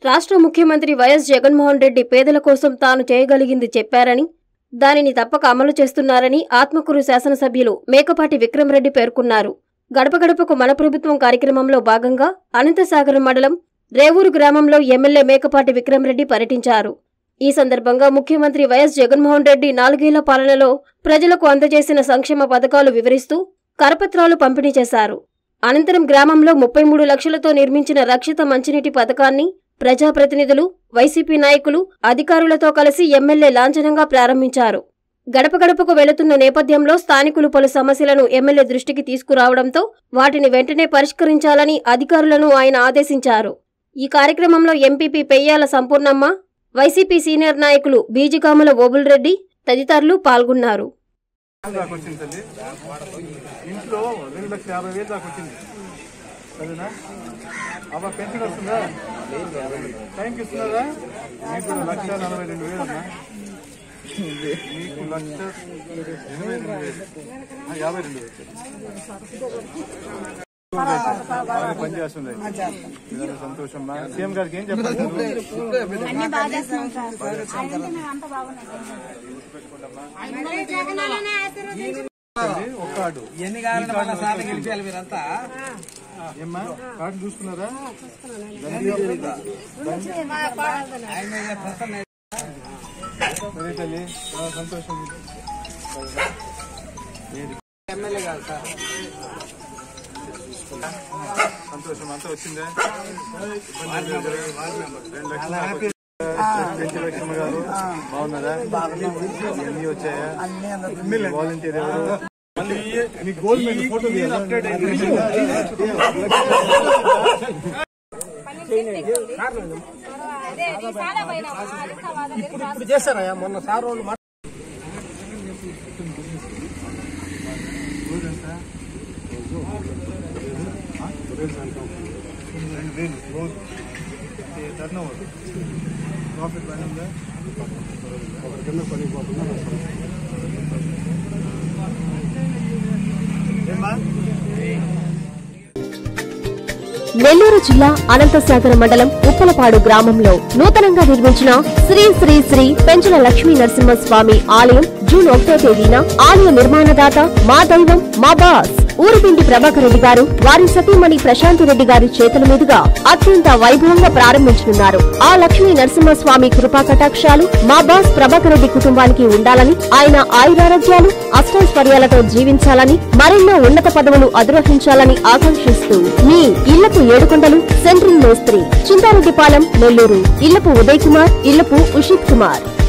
రాష్ట్ర ముఖ్యమంత్రి వైఎస్ జగన్మోహన్ రెడ్డి పేదల కోసం తాను చేయగలిగింది చెప్పారని దానిని తప్పక అమలు చేస్తున్నారని ఆత్మకూరు శాసనసభ్యులు మేకపాటి విక్రమరెడ్డి పేర్కొన్నారు గడప గడపకు మన ప్రభుత్వం కార్యక్రమంలో భాగంగా అనంతసాగరం మండలం రేవూరు గ్రామంలో ఎమ్మెల్యే మేకపాటి విక్రమరెడ్డి పర్యటించారు ఈ సందర్భంగా ముఖ్యమంత్రి వైఎస్ జగన్మోహన్ రెడ్డి నాలుగేళ్ల పాలనలో ప్రజలకు అందజేసిన సంక్షేమ పథకాలు వివరిస్తూ కరపత్రాలు పంపిణీ చేశారు అనంతరం గ్రామంలో ముప్పై మూడు లక్షలతో నిర్మించిన రక్షిత మంచినీటి పథకాన్ని ప్రజాప్రతినిధులు వైసీపీ నాయకులు అధికారులతో కలిసి ఎమ్మెల్యే లాంఛనంగా ప్రారంభించారు గడప గడపకు వెళుతున్న నేపథ్యంలో స్థానికులు పలు సమస్యలను ఎమ్మెల్యే దృష్టికి తీసుకురావడంతో వాటిని వెంటనే పరిష్కరించాలని అధికారులను ఆయన ఆదేశించారు ఈ కార్యక్రమంలో MPP Peyyala Sampoornamma YCP senior నాయకులు బీజికాముల ఓబుల్రెడ్డి తదితరులు పాల్గొన్నారు దాకా వచ్చింది తల్లి ఇంట్లో రెండు లక్షల యాభై వేలు దాకా వచ్చింది సరేనా అవ్వ పెన్షన్ వస్తుందా టైంకి ఇస్తున్నారా మీకు కూడా లక్ష నలభై రెండు వేలు అమ్మా మీకు లక్ష ఎనభై రెండు వేలు ఆ, యాభై రెండు వేలు బాగా పనిచేస్తుంది ఇదంతా సంతోషం మా సీఎం గారికి ఏం చెప్పాలి అన్ని బాగా చేస్తున్నాం సార్ ఆయనంటే మేము అంత బాగున్నాం ఒక కార్డు ఎన్ని కావాలంటే మన సార్లు గెలిపించాలి మీరంతా ఏమ్మా కార్డు చూసుకున్నారా ఆయన మీద ప్రసన్న సరే తల్లి చాలా సంతోషం ఎమ్మెల్యే కాదు సార్ సంతోషం అంతా వచ్చిందా రెండు లక్షలు దాకా వచ్చిందా? పెంచి లక్ష్మ గారు బాగున్నారా అన్ని వచ్చాయా వాలంటీర్ ఎవరు మళ్ళీ ఈ- మీ గోల్ మీద ఫోటో ఇప్పుడు చేస్తారా మొన్న సార్ వాళ్ళు రెండు వేలు రోజు టర్న్ ఓవర్ ప్రాఫిట్ పని ఉందా ఒకరి కింద పడిపోతుందా ఏమ్మా నెల్లూరు జిల్లా అనంతసాగర మండలం ఉప్పలపాడు గ్రామంలో నూతనంగా నిర్మించిన శ్రీ శ్రీ శ్రీ పెంచల లక్ష్మీ నరసింహస్వామి ఆలయం జూన్ ఒకటో తేదీన ఆలయ నిర్మాణదాత మా దైవం మా బాస్ ఊరుపిండి ప్రభాకర్ రెడ్డి గారు వారి సతీమణి ప్రశాంతి రెడ్డి గారి చేతుల మీదుగా అత్యంత వైభవంగా ప్రారంభించనున్నారు ఆ లక్ష్మీ నరసింహస్వామి కృపా కటాక్షాలు మా బాస్ ప్రభాకర్ రెడ్డి కుటుంబానికి ఉండాలని ఆయన ఆయురారోగ్యాలు అష్టైశ్వర్యాలతో జీవించాలని మరెన్నో ఉన్నత పదవులు అధిరోహించాలని ఆకాంక్షిస్తూ మీ ఇళ్లపు ఏడుకొండలు సెంట్రల్ మేస్త్రి చింతారెడ్డిపాలెం నెల్లూరు ఇళ్లపు ఉదయ్ కుమార్ ఇళ్లపు ఉషిత్ కుమార్